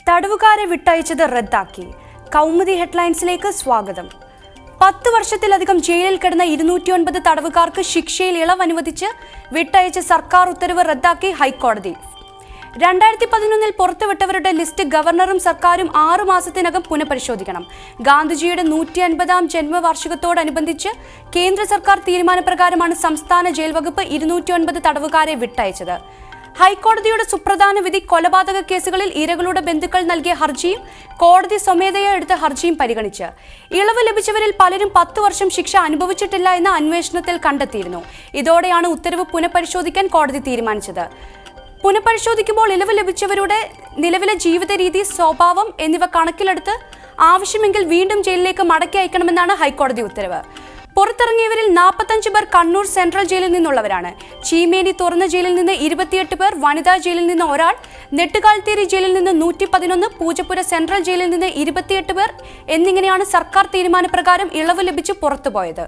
തടവുകാരെ വിട്ടയച്ചത് റദ്ദാക്കി കൗമുദി ഹെഡ്ലൈൻസിലേക്ക് സ്വാഗതം പത്ത് വർഷത്തിലധികം ജയിലിൽ കിടന്ന ഇരുന്നൂറ്റി ഒൻപത് തടവുകാർക്ക് ശിക്ഷയിൽ ഇളവ് അനുവദിച്ച് വിട്ടയച്ച സർക്കാർ ഉത്തരവ് റദ്ദാക്കി ഹൈക്കോടതി രണ്ടായിരത്തി പതിനൊന്നിൽ പുറത്തുവിട്ടവരുടെ ലിസ്റ്റ് ഗവർണറും സർക്കാരും ആറു മാസത്തിനകം പുനഃപരിശോധിക്കണം ഗാന്ധിജിയുടെ നൂറ്റി അൻപതാം ജന്മവാർഷികത്തോടനുബന്ധിച്ച് കേന്ദ്ര സർക്കാർ തീരുമാനപ്രകാരമാണ് സംസ്ഥാന ജയിൽ വകുപ്പ് ഇരുന്നൂറ്റി ഒൻപത് തടവുകാരെ വിട്ടയച്ചത് ഹൈക്കോടതിയുടെ സുപ്രധാന വിധി കൊലപാതക കേസുകളിൽ ഇരകളുടെ ബന്ധുക്കൾ നൽകിയ ഹർജിയും കോടതി സ്വമേധയാ എടുത്ത ഹർജിയും പരിഗണിച്ച് ഇളവ് ലഭിച്ചവരിൽ പലരും പത്ത് വർഷം ശിക്ഷ അനുഭവിച്ചിട്ടില്ല എന്ന അന്വേഷണത്തിൽ കണ്ടെത്തിയിരുന്നു ഇതോടെയാണ് ഉത്തരവ് പുനഃപരിശോധിക്കാൻ കോടതി തീരുമാനിച്ചത് പുനഃപരിശോധിക്കുമ്പോൾ ഇളവ് ലഭിച്ചവരുടെ നിലവിലെ ജീവിത രീതി സ്വഭാവം എന്നിവ കണക്കിലെടുത്ത് ആവശ്യമെങ്കിൽ വീണ്ടും ജയിലിലേക്ക് മടക്കി അയക്കണമെന്നാണ് ഹൈക്കോടതി ഉത്തരവ് പുറത്തിറങ്ങിയവരിൽ നാൽപ്പത്തഞ്ച് പേർ കണ്ണൂർ സെൻട്രൽ ജയിലിൽ നിന്നുള്ളവരാണ് ചീമേനി തുറന്ന ജയിലിൽ നിന്ന് ഇരുപത്തിയെട്ട് പേർ വനിതാ ജയിലിൽ നിന്ന് ഒരാൾ നെട്ടുകാൽത്തേരി ജയിലിൽ നിന്ന് നൂറ്റി പതിനൊന്ന് പൂജപ്പുര സെൻട്രൽ ജയിലിൽ നിന്ന് ഇരുപത്തിയെട്ട് പേർ എന്നിങ്ങനെയാണ് സർക്കാർ തീരുമാനപ്രകാരം ഇളവ് ലഭിച്ച് പുറത്തുപോയത്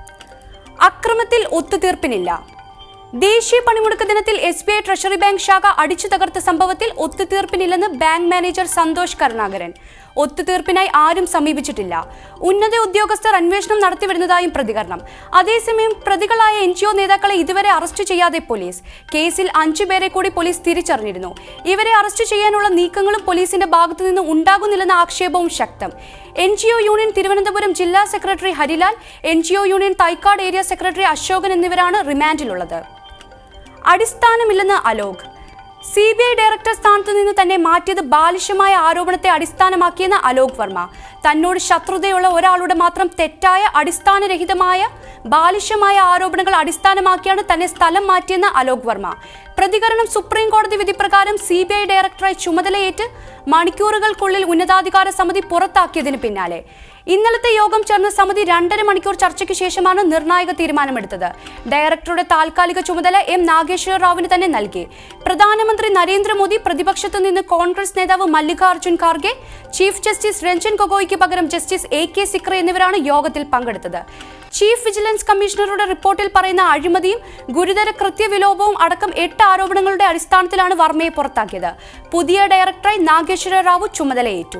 അക്രമത്തിൽ ഒത്തുതീർപ്പിനില്ല ദേശീയ പണിമുടക്ക് ദിനത്തിൽ S B I treasury bank ശാഖ അടിച്ചു തകർത്ത സംഭവത്തിൽ ഒത്തുതീർപ്പിനില്ലെന്ന് ബാങ്ക് മാനേജർ സന്തോഷ് കരുണാകരൻ ഒത്തുതീർപ്പിനായി ആരും സമീപിച്ചിട്ടില്ല ഉന്നത ഉദ്യോഗസ്ഥർ അന്വേഷണം നടത്തിവരുന്നതായും പ്രതികരണം അതേസമയം പ്രതികളായ എൻ ജി ഒ നേതാക്കളെ ഇതുവരെ അറസ്റ്റ് ചെയ്യാതെ പോലീസ് കേസിൽ അഞ്ചു പേരെ കൂടി പോലീസ് തിരിച്ചറിഞ്ഞിരുന്നു ഇവരെ അറസ്റ്റ് ചെയ്യാനുള്ള നീക്കങ്ങളും പോലീസിന്റെ ഭാഗത്തു നിന്ന് ഉണ്ടാകുന്നില്ലെന്ന ആക്ഷേപവും ശക്തം N G O union Thiruvananthapuram ജില്ലാ secretary Harilal N G O union Thaikkad area secretary Ashokan എന്നിവരാണ് റിമാൻഡിലുള്ളത് അടിസ്ഥാനമില്ലെന്ന് Alok C B I director സ്ഥാനത്ത് നിന്ന് തന്നെ മാറ്റിയത് ബാലിശമായ ആരോപണത്തെ അടിസ്ഥാനമാക്കിയെന്ന് അലോക് വർമ്മ തന്നോട് ശത്രുതയുള്ള ഒരാളുടെ മാത്രം തെറ്റായ അടിസ്ഥാനരഹിതമായ ബാലിശമായ ആരോപണങ്ങൾ അടിസ്ഥാനമാക്കിയാണ് തന്നെ സ്ഥലം മാറ്റിയെന്ന് അലോക് വർമ്മ പ്രതികരണം സുപ്രീം കോടതി വിധി പ്രകാരം സി ബി ഐ ഡയറക്ടറായി ചുമതലയേറ്റ് മണിക്കൂറുകൾക്കുള്ളിൽ ഉന്നതാധികാര സമിതി പുറത്താക്കിയതിന് പിന്നാലെ ഇന്നലത്തെ യോഗം ചേർന്ന സമിതി രണ്ടര മണിക്കൂർ ചർച്ചയ്ക്ക് ശേഷമാണ് നിർണായക തീരുമാനമെടുത്തത് ഡയറക്ടറുടെ താൽക്കാലിക ചുമതല എം നാഗേശ്വര റാവുവിന് തന്നെ നൽകി പ്രധാനമന്ത്രി നരേന്ദ്രമോദി പ്രതിപക്ഷത്തു നിന്ന് കോൺഗ്രസ് നേതാവ് മല്ലികാർജുൻ ഖാർഗെ ചീഫ് ജസ്റ്റിസ് രഞ്ജൻ ഗൊഗോയ്ക്ക് പകരം ജസ്റ്റിസ് എ കെ സിക്ര എന്നിവരാണ് യോഗത്തിൽ പങ്കെടുത്തത് ചീഫ് വിജിലൻസ് കമ്മീഷണറുടെ റിപ്പോർട്ടിൽ പറയുന്ന അഴിമതിയും ഗുരുതര കൃത്യവിലോപവും അടക്കം എട്ട് ആരോപണങ്ങളുടെ അടിസ്ഥാനത്തിലാണ് വർമ്മയെ പുറത്താക്കിയത് പുതിയ ഡയറക്ടറായി നാഗേശ്വര റാവു ചുമതലയേറ്റു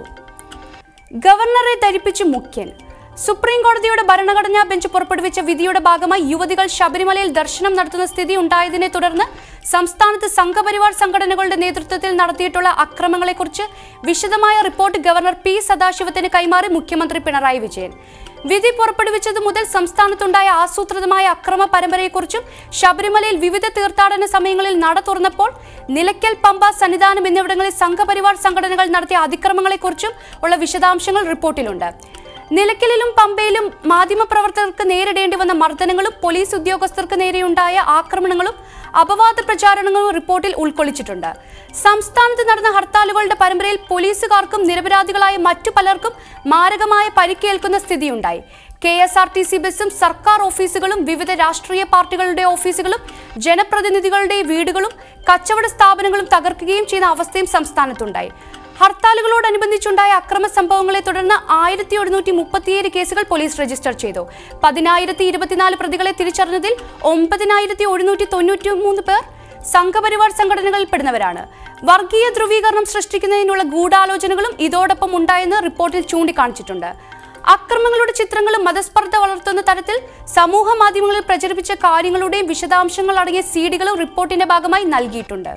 ഗവർണറെ ധരിപ്പിച്ച് മുഖ്യൻ സുപ്രീം കോടതിയുടെ ഭരണഘടനാ ബെഞ്ച് പുറപ്പെടുവിച്ച വിധിയുടെ ഭാഗമായി യുവതികൾ ശബരിമലയിൽ ദർശനം നടത്തുന്ന സ്ഥിതി ഉണ്ടായതിനെ തുടർന്ന് സംസ്ഥാനത്ത് സംഘപരിവാർ സംഘടനകളുടെ നേതൃത്വത്തിൽ നടത്തിയിട്ടുള്ള അക്രമങ്ങളെക്കുറിച്ച് വിശദമായ റിപ്പോർട്ട് ഗവർണർ പി സദാശിവത്തിന് കൈമാറി മുഖ്യമന്ത്രി പിണറായി വിജയൻ വിധി പുറപ്പെടുവിച്ചതു മുതൽ സംസ്ഥാനത്തുണ്ടായ ആസൂത്രിതമായ അക്രമ പരമ്പരയെക്കുറിച്ചും ശബരിമലയിൽ വിവിധ തീർത്ഥാടന സമയങ്ങളിൽ നട തുറന്നപ്പോൾ നിലയ്ക്കൽ പമ്പ സന്നിധാനം എന്നിവിടങ്ങളിൽ സംഘപരിവാർ സംഘടനകൾ നടത്തിയ അതിക്രമങ്ങളെക്കുറിച്ചും ഉള്ള വിശദാംശങ്ങൾ റിപ്പോർട്ടിലുണ്ട് നിലയ്ക്കലിലും പമ്പയിലും മാധ്യമപ്രവർത്തകർക്ക് നേരിടേണ്ടി വന്ന മർദ്ദനങ്ങളും പോലീസ് ഉദ്യോഗസ്ഥർക്ക് നേരെയുണ്ടായ ആക്രമണങ്ങളും അപവാദ പ്രചാരണങ്ങളും റിപ്പോർട്ടിൽ ഉൾക്കൊള്ളിച്ചിട്ടുണ്ട് സംസ്ഥാനത്ത് നടന്ന ഹർത്താലുകളുടെ പരമ്പരയിൽ പോലീസുകാർക്കും നിരപരാധികളായ മറ്റു പലർക്കും മാരകമായ പരിക്കേൽക്കുന്ന സ്ഥിതിയുണ്ടായി K S R T C ബസ്സും സർക്കാർ ഓഫീസുകളും വിവിധ രാഷ്ട്രീയ പാർട്ടികളുടെ ഓഫീസുകളും ജനപ്രതിനിധികളുടെ വീടുകളും കച്ചവട സ്ഥാപനങ്ങളും തകർക്കുകയും ചെയ്യുന്ന അവസ്ഥയും സംസ്ഥാനത്തുണ്ടായി ഹർത്താലുകളോടനുബന്ധിച്ചുണ്ടായ അക്രമ സംഭവങ്ങളെ തുടർന്ന് ആയിരത്തി ഒരുന്നൂറ്റി മുപ്പത്തിയേഴ് കേസുകൾ പോലീസ് രജിസ്റ്റർ ചെയ്തു പതിനായിരത്തി ഇരുപത്തിനാല് പ്രതികളെ തിരിച്ചറിഞ്ഞതിൽ ഒമ്പതിനായിരത്തി ഒരുന്നൂറ്റി തൊണ്ണൂറ്റി മൂന്ന് പേർ സംഘപരിവാർ സംഘടനകളിൽ പെടുന്നവരാണ് വർഗീയ ധ്രുവീകരണം സൃഷ്ടിക്കുന്നതിനുള്ള ഗൂഢാലോചനകളും ഇതോടൊപ്പം ഉണ്ടായെന്ന് റിപ്പോർട്ടിൽ ചൂണ്ടിക്കാണിച്ചിട്ടുണ്ട് അക്രമങ്ങളുടെ ചിത്രങ്ങളും മതസ്പർദ്ധ വളർത്തുന്ന തരത്തിൽ സമൂഹ മാധ്യമങ്ങളിൽ പ്രചരിപ്പിച്ച കാര്യങ്ങളുടെയും വിശദാംശങ്ങൾ അടങ്ങിയ സീഡികളും റിപ്പോർട്ടിന്റെ ഭാഗമായി നൽകിയിട്ടുണ്ട്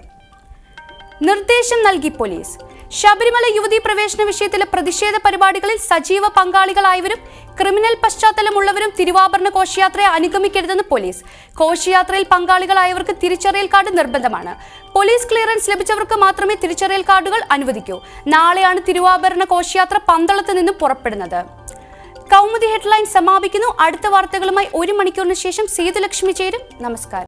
നിർദ്ദേശം നൽകി പോലീസ് ശബരിമല യുവതീ പ്രവേശന വിഷയത്തിലെ പ്രതിഷേധ പരിപാടികളിൽ സജീവ പങ്കാളികളായവരും ക്രിമിനൽ പശ്ചാത്തലമുള്ളവരും തിരുവാഭരണ ഘോഷയാത്രയെ അനുഗമിക്കരുതെന്ന് പോലീസ് ഘോഷയാത്രയിൽ പങ്കാളികളായവർക്ക് തിരിച്ചറിയൽ കാർഡ് നിർബന്ധമാണ് പോലീസ് ക്ലിയറൻസ് ലഭിച്ചവർക്ക് മാത്രമേ തിരിച്ചറിയൽ കാർഡുകൾ അനുവദിക്കൂ നാളെയാണ് തിരുവാഭരണ ഘോഷയാത്ര പന്തളത്ത് നിന്ന് പുറപ്പെടുന്നത് കൗമുദി ഹെഡ്ലൈൻ സമാപിക്കുന്നു അടുത്ത വാർത്തകളുമായി ഒരു മണിക്കൂറിന് ശേഷം സേതുലക്ഷ്മി ചേരും നമസ്കാരം